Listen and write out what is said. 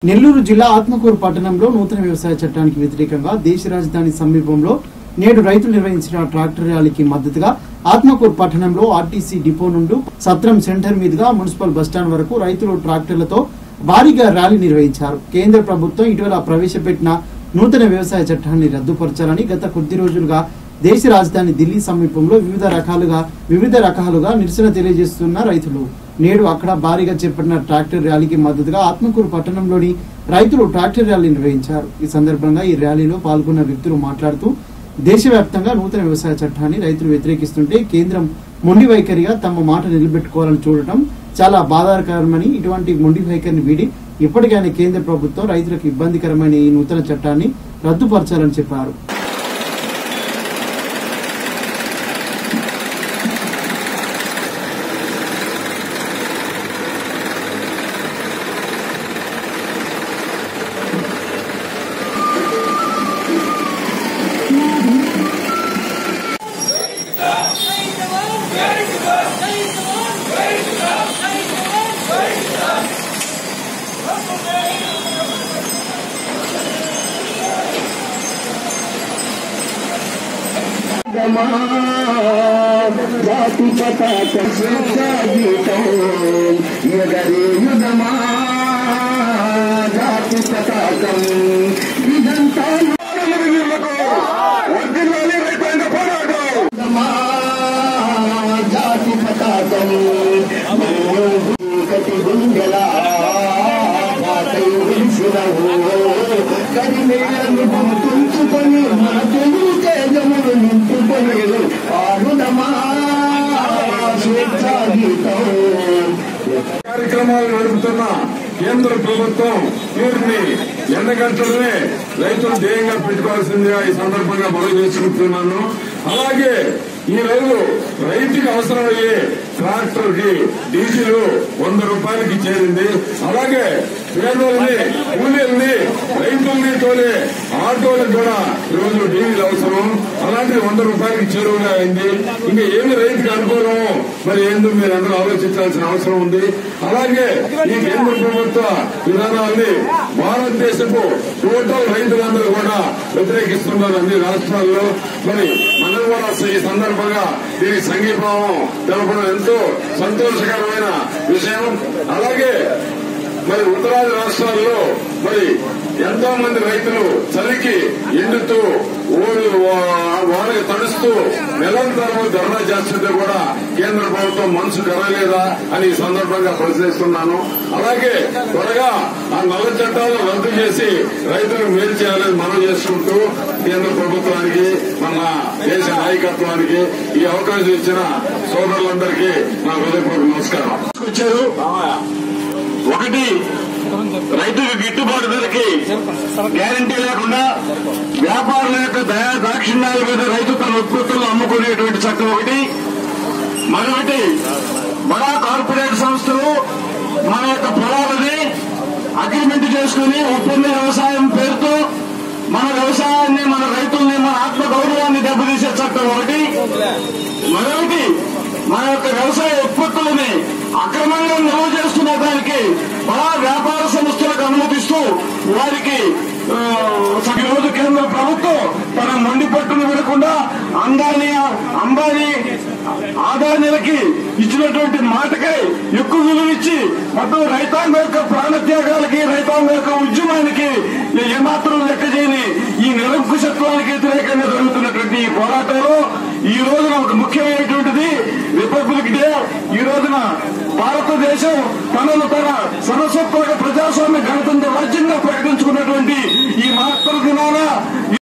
నెల్లూరు జిల్లా ఆత్మకూరు పట్టణంలో నూతన వ్యవసాయ చట్టానికి వ్యతిరేకంగా దేశ రాజధాని సమీపంలో నేడు రైతులు నిర్వహించిన ట్రాక్టర్ ర్యాలీకి మద్దతుగా ఆత్మకూరు పట్టణంలో ఆర్టీసీ డిపో నుండి సత్రం సెంటర్ మీదుగా మున్సిపల్ బస్టాండ్ వరకు రైతులు ట్రాక్టర్లతో భారీగా ర్యాలీ నిర్వహించారు కేంద్ర ప్రభుత్వం ఇటీవల ప్రవేశపెట్టిన నూతన వ్యవసాయ చట్టాన్ని రద్దుపరచాలని గత కొద్ది రోజులుగా దేశ రాజధాని ఢిల్లీ సమీపంలో వివిధ రకాలుగా వివిధ రకాలుగా నిరసన తెలియజేస్తున్న రైతులు నేడు అక్కడ భారీగా చేపట్టిన ట్రాక్టర్ ర్యాలీకి మద్దతుగా ఆత్మకూరు పట్టణంలోని రైతులు ట్రాక్టర్ ర్యాలీ నిర్వహించారు ఈ సందర్భంగా ఈ ర్యాలీలో పాల్గొన్న వ్యక్తులు మాట్లాడుతూ దేశవ్యాప్తంగా నూతన వ్యవసాయ చట్టాన్ని రైతులు వ్యతిరేకిస్తుంటే కేంద్రం మొండి వైఖరిగా తమ మాట నిలబెట్టుకోవాలని చూడటం చాలా బాధాకరమని ఇటువంటి మొండి వైఖరిని వీడి ఇప్పటికైనా కేంద్ర ప్రభుత్వం రైతులకు ఇబ్బందికరమైన ఈ నూతన చట్టాన్ని రద్దుపరచాలని చెప్పారు జాతి పతాక గీతం ఎగరే యుగమా జాతి పతాకం ఇదంతా వర్ధిల్లాలి రైతాంగ పోరాటం యుగమా జాతి పతాకం కటి గుండెలా పాతై విడిసినవు కరిమేలను తుంచుకొని మన తెలుగు తేజములు నింపుకొని పాడుదమా స్వేచ్ఛా గీతం కార్యక్రమాలు నడుపుతున్న కేంద్ర ప్రభుత్వం వీరిని ఎండగంటలనే రైతులు ధ్యేయంగా పెట్టుకోవాల్సిందిగా ఈ సందర్భంగా మనవి చేసుకుంటున్నాను అలాగే ఈ రోజు రైతుకి అవసరమయ్యే ట్రాక్టర్ కి డీజిల్ వంద రూపాయలకి చేరింది అలాగే పేదల్ని కూలీల్ని రైతుల్ని తోలే ఆటోలకు కూడా ఈరోజు డీజిల్ అవసరం అలాంటిది వంద రూపాయలకి చేరువగా అయింది ఇంకా ఏమి రైతుకి అనుకూలం మరి ఏందో మీరు అందరూ ఆలోచించాల్సిన అవసరం ఉంది అలాగే ఈ కేంద్ర ప్రభుత్వ విధానాన్ని భారతదేశపు టోటల్ రైతులందరూ కూడా వ్యతిరేకిస్తున్నారు అన్ని రాష్ట్రాల్లో మరి మనం కూడా ఈ సందర్భంగా దీనికి సంఘీభావం తెలపడం ఎంతో సంతోషకరమైన విషయం అలాగే మరి ఉత్తరాది రాష్ట్రాల్లో మరి ఎంతో మంది రైతులు చలికి ఎండుతూ ఊరు వారికి తడుస్తూ నిరంతరం ధర్నా చేస్తుంటే కూడా కేంద్ర ప్రభుత్వం మనసు కరలేదా అని ఈ సందర్భంగా ప్రశ్నిస్తున్నాను అలాగే త్వరగా ఆ నల్ల చట్టాలను రద్దు చేసి రైతులకు మేలు చేయాలని మనం చేసుకుంటూ కేంద్ర ప్రభుత్వానికి మన దేశ నాయకత్వానికి ఈ అవకాశం ఇచ్చిన సోదరులందరికీ నా హృదయపూర్వక నమస్కారం వచ్చారు ఒకటి రైతుకు గిట్టుబాటు ధరకి గ్యారంటీ లేకుండా వ్యాపారుల యొక్క దయా దాక్షిణ్యాల మీద రైతు తన ఉత్పత్తులను అమ్ముకునేటువంటి చట్టం ఒకటి మరొకటి బడా కార్పొరేట్ సంస్థలు మన యొక్క పొలాలని అగ్రిమెంట్ చేసుకుని ఒప్పంద వ్యవసాయం పేరుతో మన వ్యవసాయాన్ని మన రైతుల్ని మన ఆత్మ గౌరవాన్ని దెబ్బతీసే చట్టం ఒకటి మరొకటి మన యొక్క వ్యవసాయ ఉత్పత్తులని అక్రమంగా నిల్వ చేస్తున్న దానికి బడా వ్యాపార సంస్థలకు అనుమతిస్తూ వారికి ఆ, ఈ రోజు కేంద్ర ప్రభుత్వం తన మొండి పట్టును వినకుండా అందాని అంబానీ ఆదాయానికి ఇచ్చినటువంటి మాటకై ఎక్కువ విలువ ఇచ్చి మొత్తం రైతాంగం యొక్క ప్రాణత్యాగాలకి రైతాంగం యొక్క ఉద్యమానికి ఏమాత్రం లెక్క చేయని ఈ నిరంకుశత్వానికి వ్యతిరేకంగా జరుగుతున్నటువంటి ఈ పోరాటంలో ఈ రోజున ఒక ముఖ్యమైనటువంటిది రిపబ్లిక్ డే ఈ రోజున భారతదేశం తనను తన సరస్వత్వ ప్రజాస్వామ్య గణతంత్ర రాజ్యంగా ప్రకటించుకున్నటువంటి ఈ మహత్తర దినాన